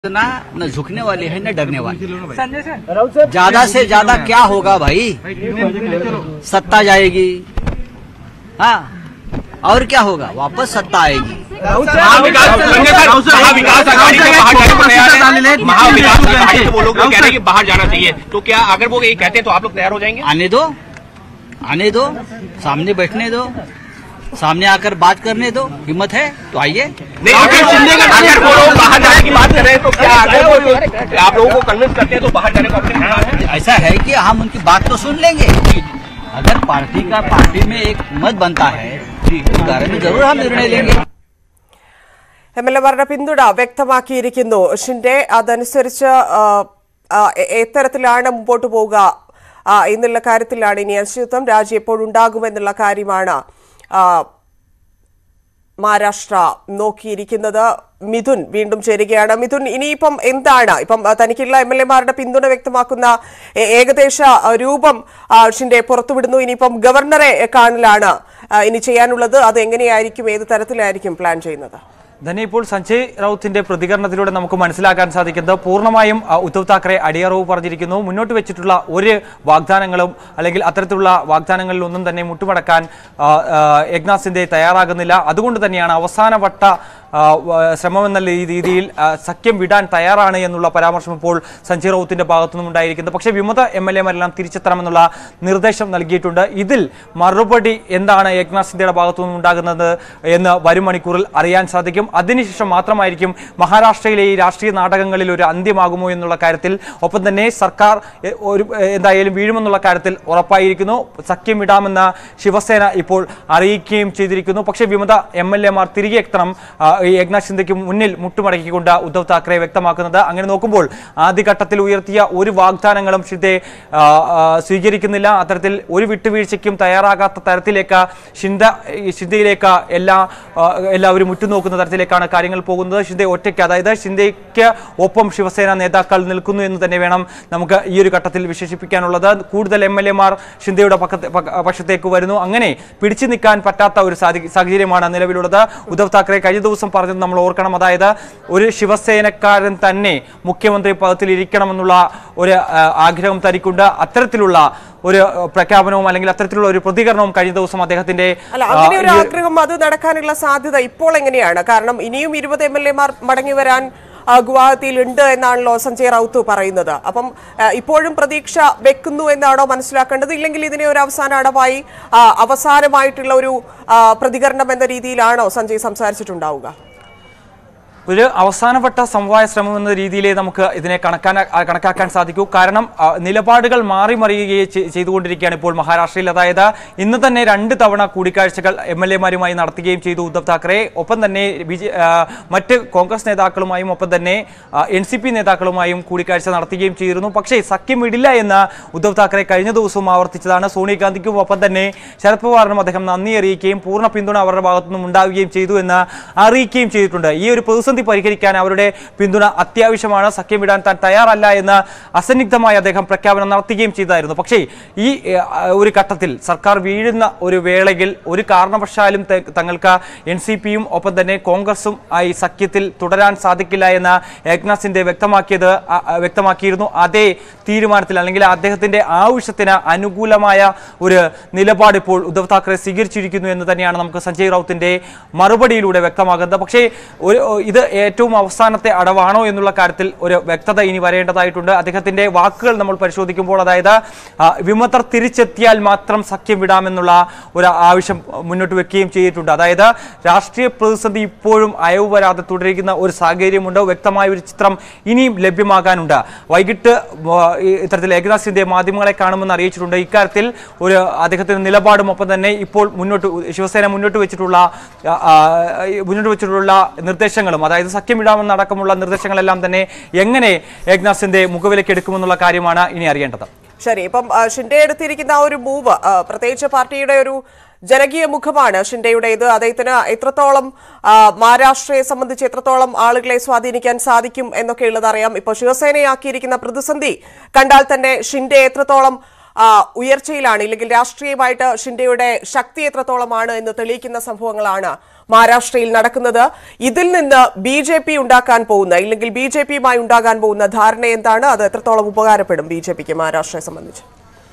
ना न झुकने वाले हैं न डरने वाले ज्यादा से ज्यादा क्या होगा भाई सत्ता जाएगी हाँ और क्या होगा वापस सत्ता आएगी महाविकास संघ का महाविकास अघाड़ी को बाहर जाने को तैयार है महाविकास अघाड़ी के वो लोग जो कह रहे हैं कि बाहर जाना चाहिए तो क्या अगर वो ये कहते हैं तो आप लोग तैयार हो जाएंगे आने दो आने दो सामने बैठने दो सामने आकर बात करने दो हिम्मत है तो आइए नहीं अगर अगर वो लोग बाहर जाने की बात कर रहे हैं तो क्या अगर वो आप लोगों को कन्विंस करते हैं तो बाहर जाने का आपके तैयार है ऐसा है कि हम उनकी बात तो सुन लेंगे अगर पार्टी का पार्टी में एक मत बनता है उस बारे में जरूर हम निर्णय लेंगे എം എൽ എമാരുടെ പിന്തുണ വ്യക്തമാക്കിയിരിക്കുന്നു ഷിൻഡെ അതനുസരിച്ച് ആ, ആ, എ- എത്തരത്തിലാണ് മുമ്പോട്ട് പോവുക ആ, എന്നുള്ള കാര്യത്തിലാണ് ഇനി അനിശ്ചിതത്വം രാജി എപ്പോഴുണ്ടാകുമെന്നുള്ള കാര്യമാണ് ആ, മഹാരാഷ്ട്ര നോക്കിയിരിക്കുന്നത് മിഥുൻ വീണ്ടും ചേരുകയാണ് മിഥുൻ ഇനിയിപ്പം എന്താണ് ഇപ്പം ആ, തനിക്കുള്ള എം എൽ എമാരുടെ പിന്തുണ വ്യക്തമാക്കുന്ന ഏ- ഏകദേശ ആ, രൂപം ആ, ഷിൻഡെ പുറത്തുവിടുന്നു ഇനിയിപ്പം ഗവർണറെ കാണലാണ് ആ, ഇനി ചെയ്യാനുള്ളത് അത് എങ്ങനെയായിരിക്കും ഏത് തരത്തിലായിരിക്കും പ്ലാൻ ചെയ്യുന്നത് തന്നെ ഇപ്പോൾ സഞ്ജയ് റൌത്തിന്റെ പ്രതികരണത്തിലൂടെ നമുക്ക് മനസ്സിലാക്കാൻ സാധിക്കുന്നത് പൂർണ്ണമായും ആ, ഉദ്ധവ് താക്കറെ അടിയറവ് പറഞ്ഞിരിക്കുന്നു മുന്നോട്ട് വെച്ചിട്ടുള്ള ഒരു വാഗ്ദാനങ്ങളും അല്ലെങ്കിൽ അത്തരത്തിലുള്ള വാഗ്ദാനങ്ങളിൽ ഒന്നും തന്നെ മുട്ടുമടക്കാൻ ആ, ആ, ഏക്നാഥ് സിന്ധെ തയ്യാറാകുന്നില്ല അതുകൊണ്ട് തന്നെയാണ് അവസാനവട്ട ആ, വ- ശ്രമമെന്ന രീ- രീതിയിൽ ആ, സഖ്യം വിടാൻ തയ്യാറാണ് എന്നുള്ള പരാമർശം ഇപ്പോൾ സഞ്ജയ് റൌത്തിന്റെ ഭാഗത്തു നിന്നും ഉണ്ടായിരിക്കുന്നത് പക്ഷേ വിമത എം എൽ എമാരെല്ലാം തിരിച്ചെത്തണമെന്നുള്ള നിർദ്ദേശം നൽകിയിട്ടുണ്ട് ഇതിൽ മറുപടി എന്താണ് ഏക്നാഥ് സിന്ധയുടെ ഭാഗത്തു നിന്നും ഉണ്ടാകുന്നത് എന്ന് വരും മണിക്കൂറിൽ അറിയാൻ സാധിക്കും അതിനുശേഷം മാത്രമായിരിക്കും മഹാരാഷ്ട്രയിലെ ഈ രാഷ്ട്രീയ നാടകങ്ങളിൽ ഒരു അന്ത്യമാകുമോ എന്നുള്ള കാര്യത്തിൽ ഒപ്പം തന്നെ സർക്കാർ എ, ഒരു എ, എന്തായാലും വീഴുമെന്നുള്ള കാര്യത്തിൽ ഉറപ്പായിരിക്കുന്നു സഖ്യം വിടാമെന്ന ശിവസേന ഇപ്പോൾ അറിയിക്കുകയും ചെയ്തിരിക്കുന്നു പക്ഷേ വിമത എം എൽ എമാർ തിരികെ എത്തണം ആ, ഈ ഏക്നാഥ് ഷിന്ദയ്ക്ക് മുന്നിൽ മുട്ടുമടക്കിക്കൊണ്ട് ഉദ്ധവ് താക്കറെ വ്യക്തമാക്കുന്നത് അങ്ങനെ നോക്കുമ്പോൾ ആദ്യഘട്ടത്തിൽ ഉയർത്തിയ ഒരു വാഗ്ദാനങ്ങളും ഷിൻഡെ ആ, ആ, സ്വീകരിക്കുന്നില്ല അത്തരത്തിൽ ഒരു വിട്ടുവീഴ്ചയ്ക്കും തയ്യാറാകാത്ത തരത്തിലേക്ക് ഷിൻഡ ഈ ഷിൻഡയിലേക്ക് എല്ലാ ആ, എല്ലാവരും ഉറ്റുനോക്കുന്ന തരത്തിലേക്കാണ് കാര്യങ്ങൾ പോകുന്നത് ഷിൻഡെ ഒറ്റയ്ക്ക് അതായത് ഷിൻഡയ്ക്ക് ഒപ്പം ശിവസേന നേതാക്കൾ നിൽക്കുന്നു എന്ന് തന്നെ വേണം നമുക്ക് ഈ ഒരു ഘട്ടത്തിൽ വിശേഷിപ്പിക്കാനുള്ളത് കൂടുതൽ എം എൽ എമാർ ഷിൻഡയുടെ പക്കത്തെ പക്ക- പക്ഷത്തേക്ക് വരുന്നു അങ്ങനെ പിടിച്ചു നിൽക്കാൻ പറ്റാത്ത ഒരു സാധി- സാഹചര്യമാണ് നിലവിലുള്ളത് ഉദ്ധവ് താക്കറെ കഴിഞ്ഞ ദിവസം പറഞ്ഞത് നമ്മൾ ഓർക്കണം അതായത് ഒരു ശിവസേനക്കാരൻ തന്നെ മുഖ്യമന്ത്രി പദത്തിൽ ഇരിക്കണമെന്നുള്ള ഒരു ആ, ആഗ്രഹം തനിക്കുണ്ട് അത്തരത്തിലുള്ള ഒരു ആ, പ്രഖ്യാപനവും അല്ലെങ്കിൽ അത്തരത്തിലുള്ള ഒരു പ്രതികരണവും കഴിഞ്ഞ ദിവസം അദ്ദേഹത്തിന്റെ അല്ല ആ, അങ്ങനെ ഒരു ഈ- ആഗ്രഹം അത് നടക്കാനുള്ള സാധ്യത ഇപ്പോൾ എങ്ങനെയാണ് കാരണം ഇനിയും ഇരുപത് എം എൽ എമാർ മടങ്ങി വരാൻ ആ, ഗുവാഹത്തിയിൽ ഉണ്ട് എന്നാണല്ലോ സഞ്ജയ് റൌത്ത് പറയുന്നത് അപ്പം ആ, ഇപ്പോഴും പ്രതീക്ഷ വെക്കുന്നു എന്നാണോ മനസ്സിലാക്കേണ്ടത് ഇല്ലെങ്കിൽ ഇതിനെ ഒരു അവസാന അടവായി ആ, അവസാനമായിട്ടുള്ള ഒരു ആ, പ്രതികരണം എന്ന രീതിയിലാണോ സഞ്ജയ് സംസാരിച്ചിട്ടുണ്ടാവുക ഒരു അവസാനപ്പെട്ട സമവായ ശ്രമം എന്ന രീതിയിലേ നമുക്ക് ഇതിനെ കണക്കാൻ ആ, കണക്കാക്കാൻ സാധിക്കൂ കാരണം ആ, നിലപാടുകൾ മാറി മറിയുകയെ ചെ- ചെയ്തുകൊണ്ടിരിക്കുകയാണ് ഇപ്പോൾ മഹാരാഷ്ട്രയിൽ അതായത് ഇന്ന് തന്നെ രണ്ട് തവണ കൂടിക്കാഴ്ചകൾ എം എൽ എമാരുമായി നടത്തുകയും ചെയ്തു ഉദ്ധവ് താക്കറെ ഒപ്പം തന്നെ ബി ജെ ആ, മറ്റ് കോൺഗ്രസ് നേതാക്കളുമായും ഒപ്പം തന്നെ എൻ സി പി നേതാക്കളുമായും കൂടിക്കാഴ്ച നടത്തുകയും ചെയ്തിരുന്നു പക്ഷേ സഖ്യം വിടില്ല എന്ന് ഉദ്ധവ് താക്കറെ കഴിഞ്ഞ ദിവസവും ആവർത്തിച്ചതാണ് സോണിയാഗാന്ധിക്കും ഒപ്പം തന്നെ ശരത് പവാറിനും അദ്ദേഹം നന്ദി അറിയിക്കുകയും പൂർണ്ണ പിന്തുണ അവരുടെ ഭാഗത്തുനിന്നും ഉണ്ടാവുകയും ചെയ്തു എന്ന് അറിയിക്കുകയും ചെയ്തിട്ടുണ്ട് ഈ ഒരു പ്രതിസന്ധി പരിഹരിക്കാൻ അവരുടെ പിന്തുണ അത്യാവശ്യമാണ് സഖ്യം വിടാൻ താൻ തയ്യാറല്ല എന്ന് അസന്നിഗ്ധമായി അദ്ദേഹം പ്രഖ്യാപനം നടത്തുകയും ചെയ്തായിരുന്നു പക്ഷേ ഈ ഏഹ്, ഒരു ഘട്ടത്തിൽ സർക്കാർ വീഴുന്ന ഒരു വേളയിൽ ഒരു കാരണവശാലും ത- തങ്ങൾക്ക് എൻ സി പിയും ഒപ്പം തന്നെ കോൺഗ്രസും ആയി സഖ്യത്തിൽ തുടരാൻ സാധിക്കില്ല എന്ന് ഏക്നാഥ് സിൻഡെ വ്യക്തമാക്കിയത് അ- അ- വ്യക്തമാക്കിയിരുന്നു അതേ തീരുമാനത്തിൽ അല്ലെങ്കിൽ അദ്ദേഹത്തിന്റെ ആവശ്യത്തിന് അനുകൂലമായ ഒരു നിലപാട് ഇപ്പോൾ ഉദ്ധവ് താക്കറെ സ്വീകരിച്ചിരിക്കുന്നു എന്ന് തന്നെയാണ് നമുക്ക് സഞ്ജയ് റൌത്തിന്റെ മറുപടിയിലൂടെ വ്യക്തമാകുന്നത് പക്ഷേ ഒരു ഇത് ഏറ്റവും അവസാനത്തെ അടവാണോ എന്നുള്ള കാര്യത്തിൽ ഒരു വ്യക്തത ഇനി വരേണ്ടതായിട്ടുണ്ട് അദ്ദേഹത്തിന്റെ വാക്കുകൾ നമ്മൾ പരിശോധിക്കുമ്പോൾ അതായത് ആ, വിമതർ തിരിച്ചെത്തിയാൽ മാത്രം സഖ്യം വിടാമെന്നുള്ള ഒരു ആവശ്യം മുന്നോട്ട് വെക്കുകയും ചെയ്തിട്ടുണ്ട് അതായത് രാഷ്ട്രീയ പ്രതിസന്ധി ഇപ്പോഴും അയവ് വരാതെ തുടരുന്ന ഒരു സാഹചര്യമുണ്ട് വ്യക്തമായ ഒരു ചിത്രം ഇനിയും ലഭ്യമാകാനുണ്ട് വൈകിട്ട് ആ, ഈ ഇത്തരത്തിൽ ഏകനാഥ് സിന്ധെ മാധ്യമങ്ങളെ കാണുമെന്ന് അറിയിച്ചിട്ടുണ്ട് ഇക്കാര്യത്തിൽ ഒരു അദ്ദേഹത്തിന്റെ നിലപാടും ഒപ്പം തന്നെ ഇപ്പോൾ മുന്നോട്ട് ശിവസേന മുന്നോട്ട് വെച്ചിട്ടുള്ള ആ, ആ, ഈ മുന്നോട്ട് വെച്ചിട്ടുള്ള നിർദ്ദേശങ്ങളും അതായത് സഖ്യമിടാമെന്ന് അടക്കമുള്ള നിർദ്ദേശങ്ങളെല്ലാം തന്നെ എങ്ങനെ ഏകനാഥ് സിന്ധെ മുഖവിലേക്ക് എടുക്കുമെന്നുള്ള കാര്യമാണ് ഇനി അറിയേണ്ടത് ശരി ഇപ്പം ആ, ഷിൻഡെ എടുത്തിരിക്കുന്ന ആ ഒരു മൂവ് ആ, പ്രത്യേകിച്ച് പാർട്ടിയുടെ ഒരു ജനകീയ മുഖമാണ് ഷിൻഡെയുടേത് അദ്ദേഹത്തിന് എത്രത്തോളം ആ, മഹാരാഷ്ട്രയെ സംബന്ധിച്ച് എത്രത്തോളം ആളുകളെ സ്വാധീനിക്കാൻ സാധിക്കും എന്നൊക്കെ ഉള്ളത് അറിയാം ഇപ്പോൾ ശിവസേനയാക്കിയിരിക്കുന്ന പ്രതിസന്ധി കണ്ടാൽ തന്നെ ഷിൻഡെ എത്രത്തോളം ആ, ഉയർച്ചയിലാണ് ഇല്ലെങ്കിൽ രാഷ്ട്രീയമായിട്ട് ഷിൻഡെയുടെ ശക്തി എത്രത്തോളമാണ് എന്ന് തെളിയിക്കുന്ന സംഭവങ്ങളാണ് മഹാരാഷ്ട്രയിൽ നടക്കുന്നത് ഇതിൽ നിന്ന് ബി ജെ പി ഉണ്ടാക്കാൻ പോകുന്ന ഇല്ലെങ്കിൽ ബി ജെ പിയുമായി ഉണ്ടാകാൻ പോകുന്ന ധാരണ എന്താണ് അത് എത്രത്തോളം ഉപകാരപ്പെടും ബി ജെ പിക്ക് മഹാരാഷ്ട്രയെ സംബന്ധിച്ച്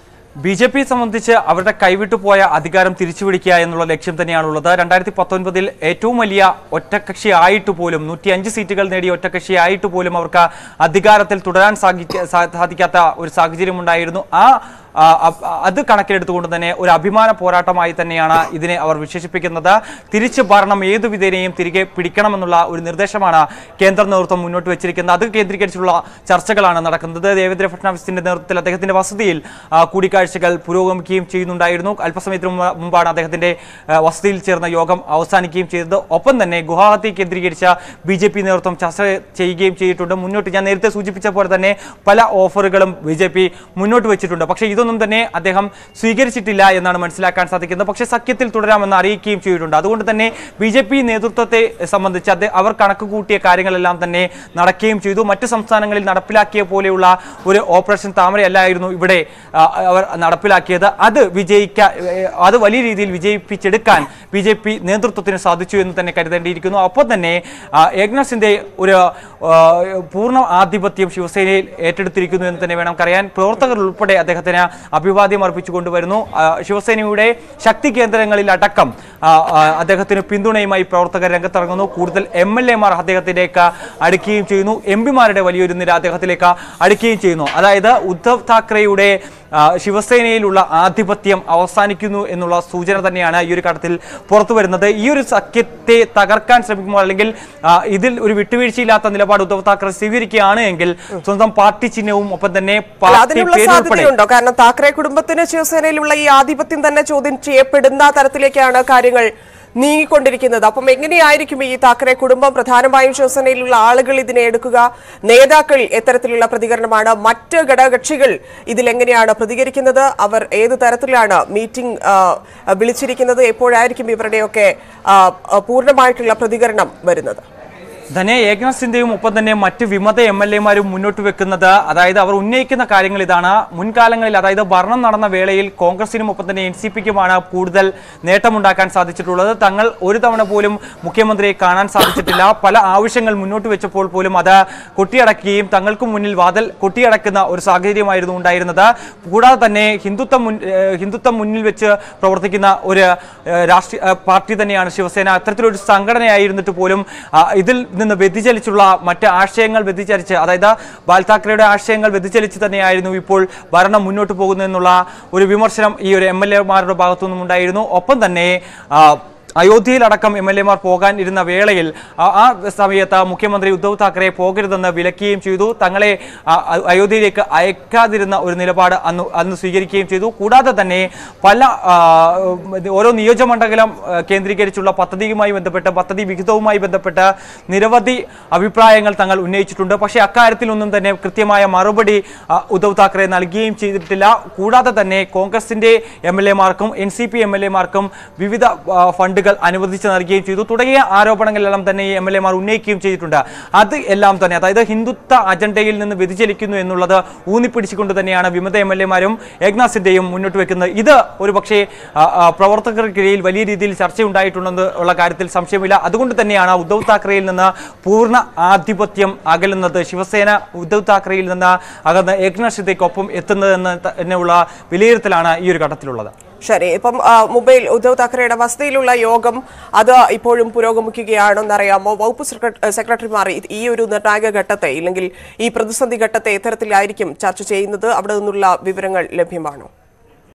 ബി ജെ പി സംബന്ധിച്ച് അവരുടെ കൈവിട്ടുപോയ അധികാരം തിരിച്ചുപിടിക്കുക എന്നുള്ള ലക്ഷ്യം തന്നെയാണുള്ളത് രണ്ടായിരത്തി പത്തൊൻപതിൽ ഏറ്റവും വലിയ ഒറ്റക്കക്ഷി ആയിട്ട് പോലും നൂറ്റി അഞ്ച് സീറ്റുകൾ നേടിയ ഒറ്റക്കക്ഷി ആയിട്ട് പോലും അവർക്ക് അധികാരത്തിൽ തുടരാൻ സാധിക്ക- സാ- സാധിക്കാത്ത ഒരു സാഹചര്യം ഉണ്ടായിരുന്നു ആ ആ, അ- അത് കണക്കിലെടുത്തുകൊണ്ട് തന്നെ ഒരു അഭിമാന പോരാട്ടമായി തന്നെയാണ് ഇതിനെ അവർ വിശേഷിപ്പിക്കുന്നത് തിരിച്ച് ഭരണം ഏതു വിധേനയും തിരികെ പിടിക്കണമെന്നുള്ള ഒരു നിർദ്ദേശമാണ് കേന്ദ്ര നേതൃത്വം മുന്നോട്ട് വെച്ചിരിക്കുന്നത് അത് കേന്ദ്രീകരിച്ചുള്ള ചർച്ചകളാണ് നടക്കുന്നത് ദേവേന്ദ്ര ഫട്നാവിസിന്റെ നേതൃത്വത്തിൽ അദ്ദേഹത്തിന്റെ വസതിയിൽ ആ, കൂടിക്കാഴ്ചകൾ പുരോഗമിക്കുകയും ചെയ്യുന്നുണ്ടായിരുന്നു അല്പസമയത്തിന് മുമ്പ് മുമ്പാണ് അദ്ദേഹത്തിന്റെ ആ, വസതിയിൽ ചേർന്ന യോഗം അവസാനിക്കുകയും ചെയ്തത് ഒപ്പം തന്നെ ഗുവാഹത്തി കേന്ദ്രീകരിച്ച ബി ജെ പി നേതൃത്വം ചർച്ച ചെയ്യുകയും ചെയ്തിട്ടുണ്ട് മുന്നോട്ട് ഞാൻ നേരത്തെ സൂചിപ്പിച്ച പോലെ തന്നെ പല ഓഫറുകളും ബി ജെ പി മുന്നോട്ട് വെച്ചിട്ടുണ്ട് പക്ഷേ ഇതൊന്നും തന്നെ അദ്ദേഹം സ്വീകരിച്ചിട്ടില്ല എന്നാണ് മനസ്സിലാക്കാൻ സാധിക്കുന്നത് പക്ഷേ സഖ്യത്തിൽ തുടരാമെന്ന് അറിയിക്കുകയും ചെയ്തിട്ടുണ്ട് അതുകൊണ്ട് തന്നെ ബി ജെ പി നേതൃത്വത്തെ സംബന്ധിച്ച് അദ്ദേഹം അവർ കണക്ക് കൂട്ടിയ കാര്യങ്ങളെല്ലാം തന്നെ നടക്കുകയും ചെയ്തു മറ്റ് സംസ്ഥാനങ്ങളിൽ നടപ്പിലാക്കിയ പോലെയുള്ള ഒരു ഓപ്പറേഷൻ താമരയല്ലായിരുന്നു ഇവിടെ ആ, അവർ നടപ്പിലാക്കിയത് അത് വിജയിക്ക അത് വലിയ രീതിയിൽ വിജയിപ്പിച്ചെടുക്കാൻ ബി ജെ പി നേതൃത്വത്തിന് സാധിച്ചു എന്ന് തന്നെ കരുതേണ്ടിയിരിക്കുന്നു ഒപ്പം തന്നെ ആ, ഏക്നാഥിന്റെ ഒരു ആ, പൂർണ്ണ ആധിപത്യം ശിവസേനയിൽ ഏറ്റെടുത്തിരിക്കുന്നു എന്ന് തന്നെ വേണം പറയാൻ പ്രവർത്തകർ ഉൾപ്പെടെ അദ്ദേഹത്തിന് അഭിവാദ്യം അർപ്പിച്ചുകൊണ്ടുവരുന്നു ആ, ശിവസേനയുടെ ശക്തി കേന്ദ്രങ്ങളിൽ അടക്കം ആ, ആ, അദ്ദേഹത്തിന് പിന്തുണയുമായി പ്രവർത്തകർ രംഗത്തിറങ്ങുന്നു കൂടുതൽ എം എൽ എമാർ അദ്ദേഹത്തിലേക്ക് അടുക്കുകയും ചെയ്യുന്നു എം പിമാരുടെ വലിയൊരു നിര അദ്ദേഹത്തിലേക്ക് അടുക്കുകയും ചെയ്യുന്നു അതായത് ഉദ്ധവ് താക്കറെയുടെ ആ, ശിവസേനയിലുള്ള ആധിപത്യം അവസാനിക്കുന്നു എന്നുള്ള സൂചന തന്നെയാണ് ഈ ഒരു ഘട്ടത്തിൽ പുറത്തു വരുന്നത് ഈ ഒരു സഖ്യത്തെ തകർക്കാൻ ശ്രമിക്കുമ്പോൾ അല്ലെങ്കിൽ ആ, ഇതിൽ ഒരു വിട്ടുവീഴ്ചയില്ലാത്ത നിലപാട് ഉദ്ധവ് താക്കറെ സ്വീകരിക്കുകയാണ് എങ്കിൽ സ്വന്തം പാർട്ടി ചിഹ്നവും ഒപ്പം തന്നെ അല്ല, പാർട്ടി അതിനുള്ള പേരും ഉൾപ്പെടെ സാധ്യതയുണ്ടോ കാരണം താക്കറെ കുടുംബത്തിന് ശിവസേനയിലുള്ള ഈ ആധിപത്യം തന്നെ ചോദ്യം ചെയ്യപ്പെടുന്ന തരത്തിലേക്കാണ് കാര്യങ്ങൾ നീങ്ങിക്കൊണ്ടിരിക്കുന്നത് അപ്പം എങ്ങനെയായിരിക്കും ഈ താക്കറെ കുടുംബം പ്രധാനമായും ശിവസേനയിലുള്ള ആളുകൾ ഇതിനെ എടുക്കുക നേതാക്കൾ എത്തരത്തിലുള്ള പ്രതികരണമാണ് മറ്റ് ഘടകകക്ഷികൾ ഇതിലെങ്ങനെയാണ് പ്രതികരിക്കുന്നത് അവർ ഏത് തരത്തിലാണ് മീറ്റിംഗ് ആ, വിളിച്ചിരിക്കുന്നത് എപ്പോഴായിരിക്കും ഇവരുടെയൊക്കെ ആ, ആ, പൂർണ്ണമായിട്ടുള്ള പ്രതികരണം വരുന്നത് തന്നെ ഏകനാഥ് സിന്ധ്യയും ഒപ്പം തന്നെ മറ്റ് വിമത എം എൽ എമാരും മുന്നോട്ട് വെക്കുന്നത് അതായത് അവർ ഉന്നയിക്കുന്ന കാര്യങ്ങൾ ഇതാണ് മുൻകാലങ്ങളിൽ അതായത് ഭരണം നടന്ന വേളയിൽ കോൺഗ്രസിനും ഒപ്പം തന്നെ എൻ സി പിക്കുമാണ് കൂടുതൽ നേട്ടമുണ്ടാക്കാൻ സാധിച്ചിട്ടുള്ളത് തങ്ങൾ ഒരു തവണ പോലും മുഖ്യമന്ത്രിയെ കാണാൻ സാധിച്ചിട്ടില്ല പല ആവശ്യങ്ങൾ മുന്നോട്ട് വെച്ചപ്പോൾ പോലും അത് കൊട്ടിയടക്കുകയും തങ്ങൾക്ക് മുന്നിൽ വാതിൽ കൊട്ടിയടക്കുന്ന ഒരു സാഹചര്യമായിരുന്നു ഉണ്ടായിരുന്നത് കൂടാതെ തന്നെ ഹിന്ദുത്വം മുൻ ഏഹ് ഹിന്ദുത്വം മുന്നിൽ വെച്ച് പ്രവർത്തിക്കുന്ന ഒരു ഏഹ് രാഷ്ട്രീയ ഏഹ് പാർട്ടി തന്നെയാണ് ശിവസേന അത്തരത്തിലൊരു സംഘടനയായിരുന്നിട്ട് പോലും ആ, ഇതിൽ നിന്ന് വ്യതിചലിച്ചുള്ള മറ്റ് ആശയങ്ങൾ വ്യതിചലിച്ച് അതായത് ബാൽ താക്കറെയുടെ ആശയങ്ങൾ വ്യതിചലിച്ച് തന്നെയായിരുന്നു ഇപ്പോൾ ഭരണം മുന്നോട്ട് പോകുന്നതെന്നുള്ള ഒരു വിമർശനം ഈ ഒരു എം എൽ എമാരുടെ ഭാഗത്തു നിന്നും ഉണ്ടായിരുന്നു ഒപ്പം തന്നെ ആ, അയോധ്യയിലടക്കം എം എൽ എമാർ പോകാൻ ഇരുന്ന വേളയിൽ ആ- ആ സമയത്ത് മുഖ്യമന്ത്രി ഉദ്ധവ് താക്കറെ പോകരുതെന്ന് വിലക്കുകയും ചെയ്തു തങ്ങളെ ആ, അ- അയോധ്യയിലേക്ക് അയക്കാതിരുന്ന ഒരു നിലപാട് അന്ന് അന്ന് സ്വീകരിക്കുകയും ചെയ്തു കൂടാതെ തന്നെ പല ആ, ഓരോ നിയോജകമണ്ഡലം ആ, കേന്ദ്രീകരിച്ചുള്ള പദ്ധതിയുമായി ബന്ധപ്പെട്ട് പദ്ധതി വിഹിതവുമായി ബന്ധപ്പെട്ട് നിരവധി അഭിപ്രായങ്ങൾ തങ്ങൾ ഉന്നയിച്ചിട്ടുണ്ട് പക്ഷേ അക്കാര്യത്തിലൊന്നും തന്നെ കൃത്യമായ മറുപടി ആ, ഉദ്ധവ് താക്കറെ നൽകുകയും ചെയ്തിട്ടില്ല കൂടാതെ തന്നെ കോൺഗ്രസിന്റെ എം എൽ എമാർക്കും N C P M L എമാർക്കും വിവിധ ആ, ഫണ്ടുകൾ അനുവദിച്ച് നൽകുകയും ചെയ്തു തുടങ്ങിയ ആരോപണങ്ങളെല്ലാം തന്നെ ഈ എം എൽ എമാർ ഉന്നയിക്കുകയും ചെയ്തിട്ടുണ്ട് അത് എല്ലാം തന്നെ അതായത് ഹിന്ദുത്വ അജണ്ടയിൽ നിന്ന് വ്യതിചലിക്കുന്നു എന്നുള്ളത് ഊന്നിപ്പിടിച്ചുകൊണ്ട് തന്നെയാണ് വിമത എം എൽ എമാരും ഏക്നാഥ് സിന്ധ്യയും മുന്നോട്ട് വെക്കുന്നത് ഇത് ഒരു പക്ഷേ ആ, ആ, പ്രവർത്തകർക്കിടയിൽ വലിയ രീതിയിൽ ചർച്ചയുണ്ടായിട്ടുണ്ടെന്ന് ഉള്ള കാര്യത്തിൽ സംശയമില്ല അതുകൊണ്ട് തന്നെയാണ് ഉദ്ധവ് താക്കറെയിൽ നിന്ന് പൂർണ്ണ ആധിപത്യം അകലുന്നത് ശിവസേന ഉദ്ധവ് താക്കറെയിൽ നിന്ന് അകന്ന് ഏക്നാഥ് സിന്ധ്യയ്ക്കൊപ്പം എത്തുന്നതെന്ന് തന്നെയുള്ള വിലയിരുത്തലാണ് ഈ ഒരു ഘട്ടത്തിലുള്ളത് ശരി ഇപ്പം ആ, മുംബൈയിൽ ഉദ്ധവ് താക്കറെയുടെ വസതിയിലുള്ള യോഗം അത് ഇപ്പോഴും പുരോഗമിക്കുകയാണെന്നറിയാമോ വകുപ്പ് സെക്രട്ട- സെക്രട്ടറിമാർ ഈ- ഈ ഒരു നിർണായക ഘട്ടത്തെ ഇല്ലെങ്കിൽ ഈ പ്രതിസന്ധി ഘട്ടത്തെ ഇത്തരത്തിലായിരിക്കും ചർച്ച ചെയ്യുന്നത് അവിടെ നിന്നുള്ള വിവരങ്ങൾ ലഭ്യമാണോ